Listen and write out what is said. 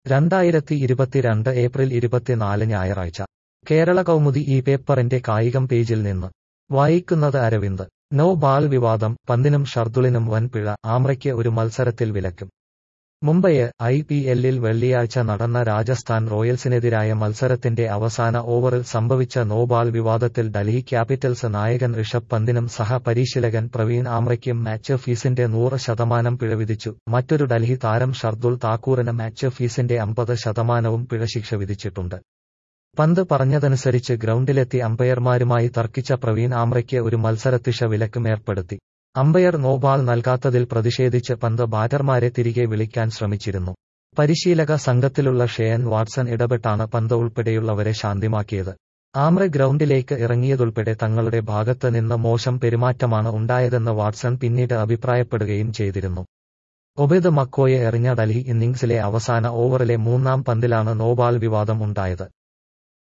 രണ്ടായിരത്തി ഇരുപത്തിരണ്ട് ഏപ്രിൽ ഇരുപത്തിനാല് ഞായറാഴ്ച കേരള കൗമുദി ഈ പേപ്പറിന്റെ കായികം പേജിൽ നിന്ന് വായിക്കുന്നത് അരവിന്ദ് നോ ബാൾ വിവാദം പന്തിനും ഷർദുളിനും വൻ പിഴ ആമ്രയ്ക്ക് ഒരു മത്സരത്തിൽ വിലക്കും മുംബൈയെ ഐ പി എല്ലിൽ വെള്ളിയാഴ്ച നടന്ന രാജസ്ഥാൻ റോയൽസിനെതിരായ മത്സരത്തിന്റെ അവസാന ഓവറിൽ സംഭവിച്ച നോബാൾ വിവാദത്തിൽ ഡൽഹി ക്യാപിറ്റൽസ് നായകൻ ഋഷഭ് പന്തിനും സഹ പരിശീലകൻ പ്രവീൺ ആമ്രയ്ക്കും മാച്ച് ഫീസിന്റെ നൂറ് ശതമാനം പിഴ വിധിച്ചു മറ്റൊരു ഡൽഹി താരം ഷർദുൾ താക്കൂറിന് മാച്ച് ഫീസിന്റെ അമ്പത് ശതമാനവും പിഴശിക്ഷ വിധിച്ചിട്ടുണ്ട് പന്ത് പറഞ്ഞതനുസരിച്ച് ഗ്രൗണ്ടിലെത്തി അമ്പയർമാരുമായി തർക്കിച്ച പ്രവീൺ ആമ്രയ്ക്ക് ഒരു മത്സരത്തിഷ വിലക്കും ഏർപ്പെടുത്തി അമ്പയർ നോബാൾ നൽകാത്തതിൽ പ്രതിഷേധിച്ച് പന്ത് ബാറ്റർമാരെ തിരികെ വിളിക്കാൻ ശ്രമിച്ചിരുന്നു പരിശീലക സംഘത്തിലുള്ള ഷെയൻ വാട്സൺ ഇടപെട്ടാണ് പന്ത് ഉൾപ്പെടെയുള്ളവരെ ശാന്തിമാക്കിയത് ആമ്രെ ഗ്രൗണ്ടിലേക്ക് ഇറങ്ങിയതുൾപ്പെടെ തങ്ങളുടെ ഭാഗത്ത് നിന്ന് മോശം പെരുമാറ്റമാണ് ഉണ്ടായതെന്ന് വാട്സൺ പിന്നീട് അഭിപ്രായപ്പെടുകയും ചെയ്തിരുന്നു ഒബേദ് മക്കോയെ എറിഞ്ഞ ഡൽഹി ഇന്നിംഗ്സിലെ അവസാന ഓവറിലെ മൂന്നാം പന്തിലാണ് നോബാൾ വിവാദം ഉണ്ടായത്